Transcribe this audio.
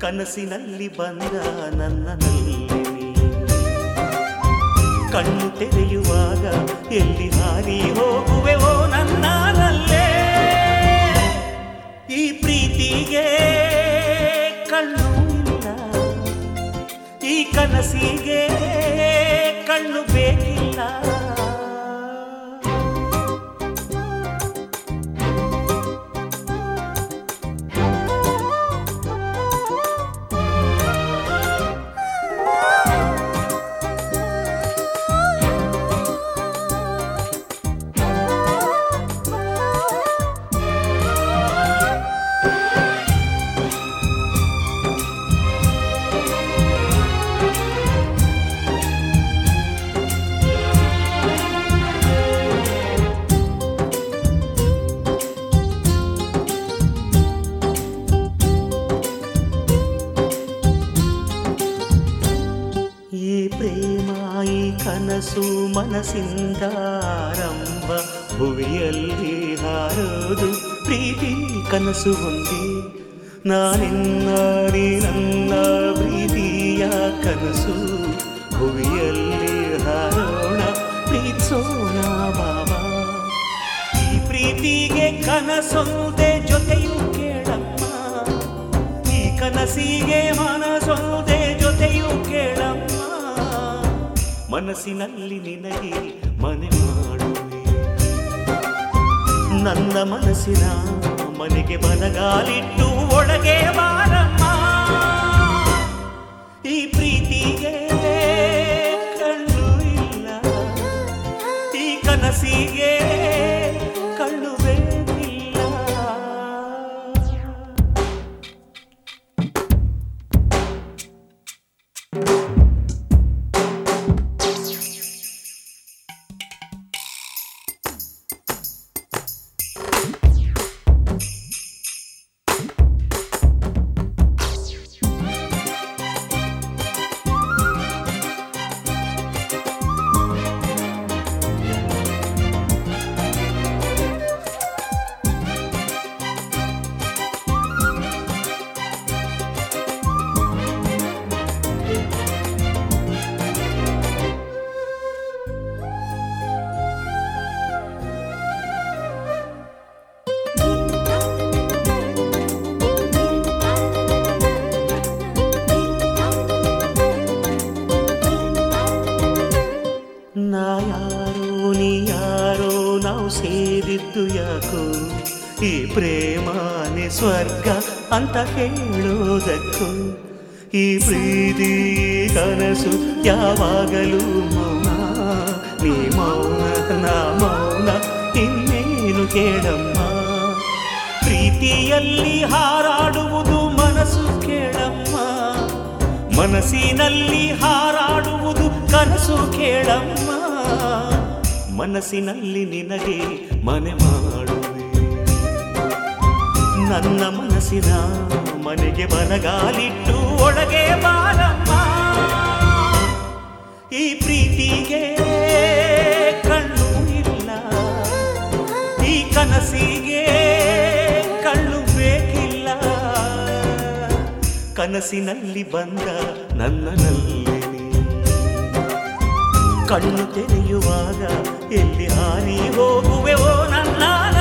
ಕನಸಿನಲ್ಲಿ ಬಂದ ನನ್ನಲ್ಲಿ ಕಣ್ಣು ತೆರೆಯುವಾಗ ಎಲ್ಲಿ ಹಾರಿ ಹೋಗುವೆವೋ ನನ್ನಲ್ಲೇ ಈ ಪ್ರೀತಿಗೆ ಕಣ್ಣು ಇಲ್ಲ ಈ ಕನಸಿಗೆ ಕಣ್ಣು ಬೇಕಿಲ್ಲ ಈ ಪ್ರೇಮ ಈ ಕನಸು ಮನಸ್ಸಿಂದ ಆರಂಭ ಭುವಿಯಲ್ಲಿ ಹಾರೋದು ಪ್ರೀತಿ ಕನಸು ಹೊಂದಿ ನಾನಿನ್ನ ನೀ ನನ್ನ ಪ್ರೀತಿಯ ಕನಸು ಭುವಿಯಲ್ಲಿ ಹಾರೋಣ ಪ್ರೀತಿಸೋಣ ಬಾಬಾ ಈ ಪ್ರೀತಿಗೆ ಕನಸೊಂದೆ ಜೊತೆಯು ಕೇಳಮ್ಮ ಈ ಕನಸಿಗೆ ಮನಸೊಂದೆ ಜೊತೆಯು ಕೇಳಮ್ಮ ಮನಸ್ಸಿನಲ್ಲಿ ನಿನಗೆ ಮನೆ ಮಾಡುವೆ ನನ್ನ ಮನಸ್ಸಿನ ಮನೆಗೆ ಬಲಗಾಲಿಟ್ಟು ಒಳಗೆ ಬಾರಮ್ಮ ಈ ಪ್ರೀತಿಗೆ ಕಣ್ಣು ಇಲ್ಲ ಈ ಕನಸಿಗೆ ಕಣ್ಣು ಬೇಕಿಲ್ಲ ನಾ ಯಾರೋ ನೀ ಯಾರೋ ನಾವು ಸೇರಿದ್ದು ಯಾಕೋ ಈ ಪ್ರೇಮಾನೆ ಸ್ವರ್ಗ ಅಂತ ಹೇಳೋದಕ್ಕೂ ಈ ಪ್ರೀತಿ ಕನಸು ಯಾವಾಗಲೂ ಮೌನ ನೀ ಮೌನ ನಾ ಮೌನ ಇನ್ನೇನು ಕೇಳಮ್ಮ ಪ್ರೀತಿಯಲ್ಲಿ ಹಾರಾಡುವುದು ಮನಸ್ಸು ಕೇಳಮ್ಮ ಮನಸ್ಸಿನಲ್ಲಿ ಹಾರಾಡುವುದು ಕನಸು ಕೇಳಮ್ಮ ಮನಸ್ಸಿನಲ್ಲಿ ನಿನಗೆ ಮನೆ ಮಾಡುವೆ ನನ್ನ ಮನಸ್ಸಿನ ಮನೆಗೆ ಬಲಗಾಲಿಟ್ಟು ಒಳಗೆ ಬಾರಮ್ಮ ಈ ಪ್ರೀತಿಗೆ ಕಣ್ಣು ಇಲ್ಲ ಈ ಕನಸಿಗೆ ಕಣ್ಣು ಬೇಕಿಲ್ಲ ಕನಸಿನಲ್ಲಿ ಬಂದ ನನ್ನನಲ್ಲಿ ಕಣ್ಣು ತೆರೆಯುವಾಗ ಎಲ್ಲಿ ಹಾರಿ ಹೋಗುವೆವೋ ನನ್ನ